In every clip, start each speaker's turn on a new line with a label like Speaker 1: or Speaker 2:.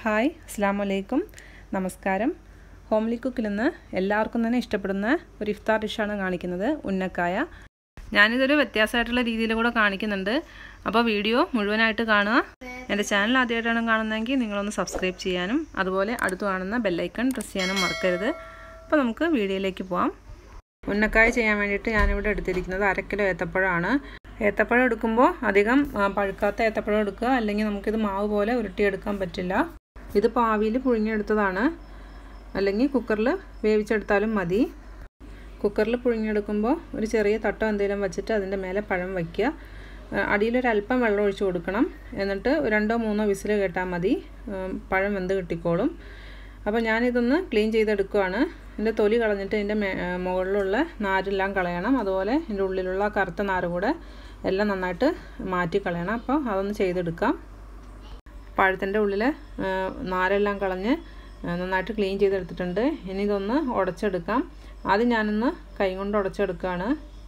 Speaker 1: hi അസ്സാം വലൈക്കും നമസ്കാരം ഹോംലി കുക്കിൽ നിന്ന് എല്ലാവർക്കും തന്നെ ഇഷ്ടപ്പെടുന്ന ഒരു ഇഫ്താർ ഡിഷാണ് കാണിക്കുന്നത് ഉന്നക്കായ ഞാനിതൊരു വ്യത്യാസമായിട്ടുള്ള രീതിയിൽ കൂടെ കാണിക്കുന്നുണ്ട് അപ്പോൾ വീഡിയോ മുഴുവനായിട്ട് കാണുക എൻ്റെ ചാനൽ ആദ്യമായിട്ടാണ് കാണുന്നതെങ്കിൽ നിങ്ങളൊന്ന് സബ്സ്ക്രൈബ് ചെയ്യാനും അതുപോലെ അടുത്ത് കാണുന്ന ബെല്ലൈക്കൺ പ്രസ് ചെയ്യാനും മറക്കരുത് അപ്പോൾ നമുക്ക് വീഡിയോയിലേക്ക് പോവാം ഉന്നക്കായ ചെയ്യാൻ വേണ്ടിയിട്ട് ഞാനിവിടെ എടുത്തിരിക്കുന്നത് അര കിലോ ഏത്തപ്പഴമാണ് ഏത്തപ്പഴം എടുക്കുമ്പോൾ അധികം പഴുക്കാത്ത ഏത്തപ്പഴം എടുക്കുക അല്ലെങ്കിൽ നമുക്കിത് മാവ് പോലെ ഉരുട്ടിയെടുക്കാൻ പറ്റില്ല ഇത് പാവിയിൽ പുഴുങ്ങിയെടുത്തതാണ് അല്ലെങ്കിൽ കുക്കറിൽ വേവിച്ചെടുത്താലും മതി കുക്കറിൽ പുഴുങ്ങിയെടുക്കുമ്പോൾ ഒരു ചെറിയ തട്ടോ എന്തെങ്കിലും വെച്ചിട്ട് അതിൻ്റെ മേലെ പഴം വയ്ക്കുക അടിയിലൊരല്പം വെള്ളം ഒഴിച്ച് കൊടുക്കണം എന്നിട്ട് രണ്ടോ മൂന്നോ വിസിൽ കേട്ടാൽ മതി പഴം വെന്ത് കിട്ടിക്കോളും അപ്പോൾ ഞാനിതൊന്ന് ക്ലീൻ ചെയ്തെടുക്കുകയാണ് ഇതിൻ്റെ തൊലി കളഞ്ഞിട്ട് ഇതിൻ്റെ മുകളിലുള്ള നാരെല്ലാം കളയണം അതുപോലെ ഇതിൻ്റെ ഉള്ളിലുള്ള കറുത്ത നാര് കൂടെ എല്ലാം നന്നായിട്ട് മാറ്റി കളയണം അപ്പോൾ അതൊന്ന് ചെയ്തെടുക്കാം പഴത്തിൻ്റെ ഉള്ളിൽ നാരെല്ലാം കളഞ്ഞ് നന്നായിട്ട് ക്ലീൻ ചെയ്തെടുത്തിട്ടുണ്ട് ഇനി ഇതൊന്ന് ഉടച്ചെടുക്കാം ആദ്യം ഞാനൊന്ന് കൈ കൊണ്ട് ഉടച്ചെടുക്കുകയാണ്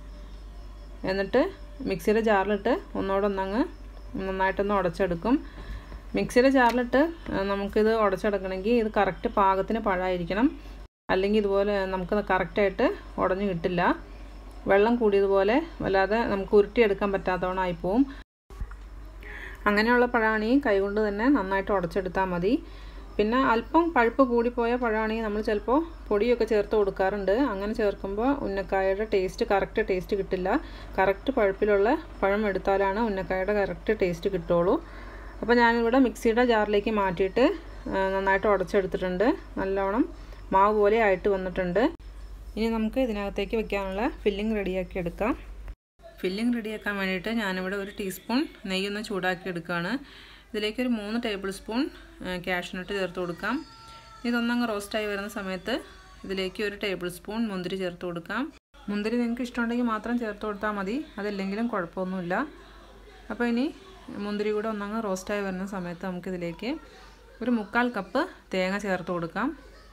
Speaker 1: എന്നിട്ട് മിക്സിയുടെ ജാറിലിട്ട് ഒന്നുകൂടെ ഒന്നങ്ങ് നന്നായിട്ടൊന്ന് ഉടച്ചെടുക്കും മിക്സിയുടെ ജാറിലിട്ട് നമുക്കിത് ഉടച്ചെടുക്കണമെങ്കിൽ ഇത് കറക്റ്റ് പാകത്തിന് പഴമായിരിക്കണം അല്ലെങ്കിൽ ഇതുപോലെ നമുക്ക് കറക്റ്റായിട്ട് ഉടഞ്ഞു കിട്ടില്ല വെള്ളം കൂടിയതുപോലെ വല്ലാതെ നമുക്ക് ഉരുട്ടിയെടുക്കാൻ പറ്റാത്തവണ്ണമായി പോവും അങ്ങനെയുള്ള പഴമാണെങ്കിൽ കൈകൊണ്ട് തന്നെ നന്നായിട്ട് ഉടച്ചെടുത്താൽ മതി പിന്നെ അല്പം പഴുപ്പ് കൂടിപ്പോയ പഴമാണെങ്കിൽ നമ്മൾ ചിലപ്പോൾ പൊടിയൊക്കെ ചേർത്ത് കൊടുക്കാറുണ്ട് അങ്ങനെ ചേർക്കുമ്പോൾ ഉന്നക്കായയുടെ ടേസ്റ്റ് കറക്റ്റ് ടേസ്റ്റ് കിട്ടില്ല കറക്റ്റ് പഴുപ്പിലുള്ള പഴം എടുത്താലാണ് ഉന്നക്കായയുടെ കറക്റ്റ് ടേസ്റ്റ് കിട്ടുള്ളൂ അപ്പോൾ ഞാനിവിടെ മിക്സിയുടെ ജാറിലേക്ക് മാറ്റിയിട്ട് നന്നായിട്ട് ഉടച്ചെടുത്തിട്ടുണ്ട് നല്ലോണം മാവ് പോലെ ആയിട്ട് വന്നിട്ടുണ്ട് ഇനി നമുക്ക് ഇതിനകത്തേക്ക് വെക്കാനുള്ള ഫില്ലിംഗ് റെഡിയാക്കി എടുക്കാം ഫില്ലിംഗ് റെഡിയാക്കാൻ വേണ്ടിയിട്ട് ഞാനിവിടെ ഒരു ടീസ്പൂൺ നെയ്യൊന്ന് ചൂടാക്കി എടുക്കുകയാണ് ഇതിലേക്ക് ഒരു മൂന്ന് ടേബിൾ സ്പൂൺ ക്യാഷ്നട്ട് ചേർത്ത് കൊടുക്കാം ഇതൊന്നങ്ങ് റോസ്റ്റായി വരുന്ന സമയത്ത് ഇതിലേക്ക് ഒരു ടേബിൾ സ്പൂൺ മുന്തിരി ചേർത്ത് കൊടുക്കാം മുന്തിരി നിങ്ങൾക്ക് ഇഷ്ടമുണ്ടെങ്കിൽ മാത്രം ചേർത്ത് കൊടുത്താൽ മതി അതില്ലെങ്കിലും കുഴപ്പമൊന്നുമില്ല അപ്പോൾ ഇനി മുന്തിരി കൂടെ ഒന്നങ്ങ് റോസ്റ്റായി വരുന്ന സമയത്ത് നമുക്കിതിലേക്ക് ഒരു മുക്കാൽ കപ്പ് തേങ്ങ ചേർത്ത് കൊടുക്കാം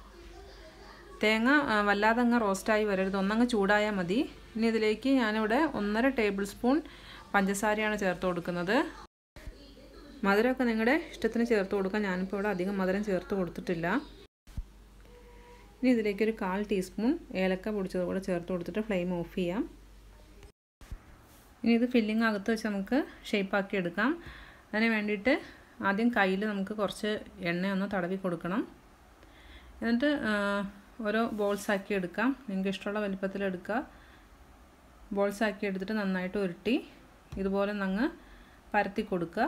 Speaker 1: തേങ്ങ വല്ലാതെ അങ്ങ് റോസ്റ്റായി വരരുത് ഒന്നങ്ങ് ചൂടായാൽ മതി ഇനി ഇതിലേക്ക് ഞാനിവിടെ ഒന്നര ടേബിൾ സ്പൂൺ പഞ്ചസാരയാണ് ചേർത്ത് കൊടുക്കുന്നത് മധുരമൊക്കെ നിങ്ങളുടെ ഇഷ്ടത്തിന് ചേർത്ത് കൊടുക്കാം ഞാനിപ്പോൾ ഇവിടെ അധികം മധുരം ചേർത്ത് കൊടുത്തിട്ടില്ല ഇനി ഇതിലേക്ക് ഒരു കാൽ ടീസ്പൂൺ ഏലക്ക പൊടിച്ചത് കൂടെ ചേർത്ത് കൊടുത്തിട്ട് ഫ്ലെയിം ഓഫ് ചെയ്യാം ഇനി ഇത് ഫില്ലിംഗ് അകത്ത് വെച്ച് നമുക്ക് ഷേപ്പാക്കി എടുക്കാം അതിന് വേണ്ടിയിട്ട് ആദ്യം കയ്യിൽ നമുക്ക് കുറച്ച് എണ്ണ ഒന്ന് തടവി കൊടുക്കണം എന്നിട്ട് ഓരോ ബോൾസ് ആക്കി എടുക്കാം നിങ്ങൾക്ക് ഇഷ്ടമുള്ള വലിപ്പത്തിൽ എടുക്കുക ബോൾസ് ആക്കി എടുത്തിട്ട് നന്നായിട്ട് ഉരുട്ടി ഇതുപോലെ നങ്ങ് പരത്തി കൊടുക്കുക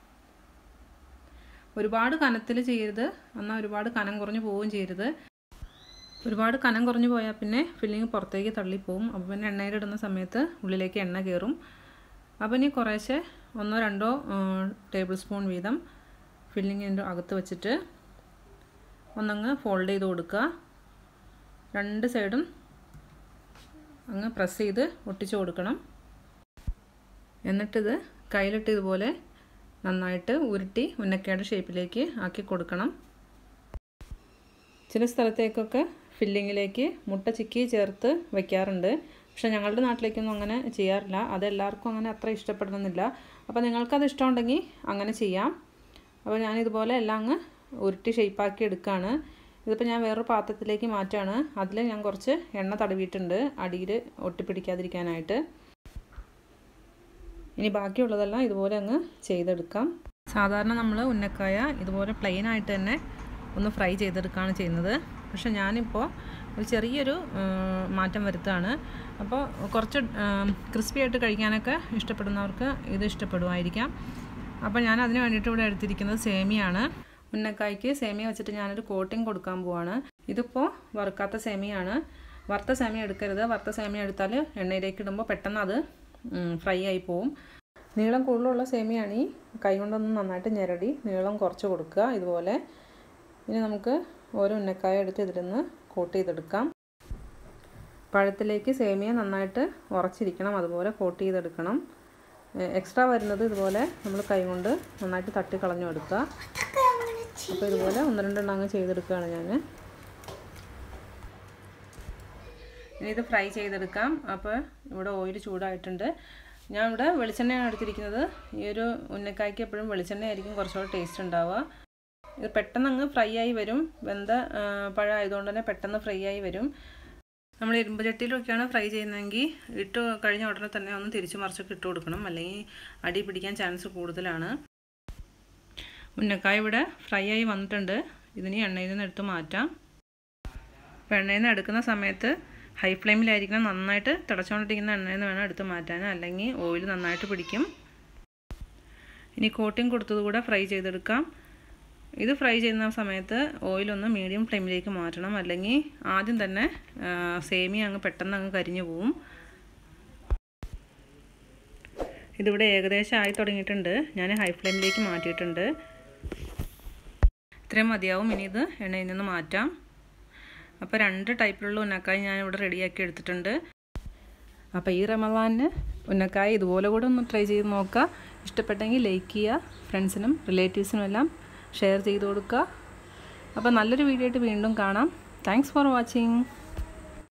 Speaker 1: ഒരുപാട് കനത്തിൽ ചെയ്യരുത് എന്നാൽ ഒരുപാട് കനം കുറഞ്ഞ് പോവുകയും ചെയ്യരുത് ഒരുപാട് കനം കുറഞ്ഞു പോയാൽ പിന്നെ ഫില്ലിങ് പുറത്തേക്ക് തള്ളിപ്പോവും അപ്പോൾ പിന്നെ എണ്ണയിലിടുന്ന സമയത്ത് ഉള്ളിലേക്ക് എണ്ണ കയറും അപ്പോൾ ഇനി കുറേശ്ശെ ഒന്നോ രണ്ടോ ടേബിൾ സ്പൂൺ വീതം ഫില്ലിങ്ങിൻ്റെ അകത്ത് വെച്ചിട്ട് ഒന്നങ്ങ് ഫോൾഡ് ചെയ്ത് കൊടുക്കുക രണ്ട് സൈഡും അങ്ങ് പ്രസ് ചെയ്ത് ഒട്ടിച്ച് കൊടുക്കണം എന്നിട്ടിത് കയ്യിലിട്ട് ഇതുപോലെ നന്നായിട്ട് ഉരുട്ടി ഉന്നക്കയുടെ ഷേപ്പിലേക്ക് ആക്കി കൊടുക്കണം ചില സ്ഥലത്തേക്കൊക്കെ ഫില്ലിങ്ങിലേക്ക് മുട്ട ചിക്കി ചേർത്ത് വയ്ക്കാറുണ്ട് പക്ഷേ ഞങ്ങളുടെ നാട്ടിലേക്കൊന്നും അങ്ങനെ ചെയ്യാറില്ല അതെല്ലാവർക്കും അങ്ങനെ അത്ര ഇഷ്ടപ്പെടുന്നില്ല അപ്പോൾ നിങ്ങൾക്കത് ഇഷ്ടമുണ്ടെങ്കിൽ അങ്ങനെ ചെയ്യാം അപ്പോൾ ഞാനിതുപോലെ എല്ലാം അങ്ങ് ഉരുട്ടി ഷേപ്പാക്കി എടുക്കുകയാണ് ഇതിപ്പോൾ ഞാൻ വേറൊരു പാത്രത്തിലേക്ക് മാറ്റുകയാണ് അതിൽ ഞാൻ കുറച്ച് എണ്ണ തടവിയിട്ടുണ്ട് അടിയിൽ ഒട്ടിപ്പിടിക്കാതിരിക്കാനായിട്ട് ഇനി ബാക്കിയുള്ളതെല്ലാം ഇതുപോലെ അങ്ങ് ചെയ്തെടുക്കാം സാധാരണ നമ്മൾ ഉന്നക്കായ ഇതുപോലെ പ്ലെയിൻ ആയിട്ട് തന്നെ ഒന്ന് ഫ്രൈ ചെയ്തെടുക്കുകയാണ് ചെയ്യുന്നത് പക്ഷെ ഞാനിപ്പോൾ ഒരു ചെറിയൊരു മാറ്റം വരുത്തുകയാണ് അപ്പോൾ കുറച്ച് ക്രിസ്പി ആയിട്ട് കഴിക്കാനൊക്കെ ഇഷ്ടപ്പെടുന്നവർക്ക് ഇത് ഇഷ്ടപ്പെടുമായിരിക്കാം അപ്പോൾ ഞാൻ അതിന് വേണ്ടിയിട്ട് ഇവിടെ എടുത്തിരിക്കുന്നത് സേമിയാണ് ഉന്നക്കായ്ക്ക് സേമിയ വെച്ചിട്ട് ഞാനൊരു കോട്ടിങ് കൊടുക്കാൻ പോവാണ് ഇതിപ്പോൾ വറുക്കാത്ത സേമിയാണ് വറുത്ത സേമിയ എടുക്കരുത് വറുത്ത സേമിയ എടുത്താൽ എണ്ണയിലേക്ക് ഇടുമ്പോൾ പെട്ടെന്ന് അത് ഫ്രൈ ആയി പോവും നീളം കൂടുതലുള്ള സേമിയാണ് ഈ കൈ കൊണ്ടൊന്ന് നന്നായിട്ട് ഞെരടി നീളം കുറച്ച് കൊടുക്കുക ഇതുപോലെ ഇനി നമുക്ക് ഓരോ ഉന്നക്കായ എടുത്ത് ഇതിലൊന്ന് കോട്ട് ചെയ്തെടുക്കാം പഴത്തിലേക്ക് സേമിയ നന്നായിട്ട് ഉറച്ചിരിക്കണം അതുപോലെ കോട്ട് ചെയ്തെടുക്കണം എക്സ്ട്രാ വരുന്നത് ഇതുപോലെ നമ്മൾ കൈ കൊണ്ട് നന്നായിട്ട് തട്ടി കളഞ്ഞു എടുക്കുക അപ്പോൾ ഇതുപോലെ ഒന്ന് രണ്ടെണ്ണം അങ്ങ് ചെയ്തെടുക്കുകയാണ് ഞാൻ ഇനി ഇത് ഫ്രൈ ചെയ്തെടുക്കാം അപ്പോൾ ഇവിടെ ഓയിൽ ചൂടായിട്ടുണ്ട് ഞാൻ ഇവിടെ വെളിച്ചെണ്ണയാണ് എടുത്തിരിക്കുന്നത് ഈ ഒരു ഉന്നക്കായ്ക്ക് എപ്പോഴും വെളിച്ചെണ്ണ ആയിരിക്കും കുറച്ചുകൂടെ ടേസ്റ്റ് ഉണ്ടാവുക ഇത് പെട്ടെന്ന് അങ്ങ് ഫ്രൈ ആയി വരും വെന്ത പഴം ആയതുകൊണ്ട് തന്നെ പെട്ടെന്ന് ഫ്രൈ ആയി വരും നമ്മൾ ഇരുമ്പ് ചട്ടിയിലൊക്കെയാണ് ഫ്രൈ ചെയ്യുന്നതെങ്കിൽ ഇട്ട് കഴിഞ്ഞ ഉടനെ തന്നെ ഒന്ന് തിരിച്ചു മറിച്ചൊക്കെ ഇട്ട് കൊടുക്കണം അല്ലെങ്കിൽ അടി പിടിക്കാൻ ചാൻസ് കൂടുതലാണ് ഉന്നക്കായ ഇവിടെ ഫ്രൈ ആയി വന്നിട്ടുണ്ട് ഇതിന് എണ്ണയിൽ നിന്ന് എടുത്ത് മാറ്റാം അപ്പോൾ എണ്ണയിൽ നിന്ന് എടുക്കുന്ന സമയത്ത് ഹൈ ഫ്ലെയിമിലായിരിക്കണം നന്നായിട്ട് തിളച്ചുകൊണ്ടിരിക്കുന്ന എണ്ണയിൽ നിന്ന് വേണം എടുത്ത് മാറ്റാൻ അല്ലെങ്കിൽ ഓയിൽ നന്നായിട്ട് പിടിക്കും ഇനി കോട്ടിങ് കൊടുത്തത് കൂടെ ഫ്രൈ ചെയ്തെടുക്കാം ഇത് ഫ്രൈ ചെയ്യുന്ന സമയത്ത് ഓയിലൊന്ന് മീഡിയം ഫ്ലെയിമിലേക്ക് മാറ്റണം അല്ലെങ്കിൽ ആദ്യം തന്നെ സേമിയ അങ്ങ് പെട്ടെന്ന് അങ്ങ് കരിഞ്ഞു പോവും ഇതിവിടെ ഏകദേശം ആയി തുടങ്ങിയിട്ടുണ്ട് ഞാൻ ഹൈ ഫ്ലെയിമിലേക്ക് മാറ്റിയിട്ടുണ്ട് ഇത്രയും മതിയാവും ഇനി ഇത് എണ്ണയിൽ നിന്ന് മാറ്റാം അപ്പോൾ രണ്ട് ടൈപ്പിലുള്ള ഉന്നക്കായ ഞാൻ ഇവിടെ റെഡിയാക്കി എടുത്തിട്ടുണ്ട് അപ്പോൾ ഈ റമദാനിന് ഉന്നക്കായ ഇതുപോലെ കൂടെ ഒന്ന് ട്രൈ ചെയ്ത് നോക്കുക ഇഷ്ടപ്പെട്ടെങ്കിൽ ലൈക്ക് ചെയ്യുക ഫ്രണ്ട്സിനും റിലേറ്റീവ്സിനും എല്ലാം ഷെയർ ചെയ്ത് കൊടുക്കുക അപ്പോൾ നല്ലൊരു വീഡിയോ ആയിട്ട് വീണ്ടും കാണാം താങ്ക്സ് ഫോർ വാച്ചിങ്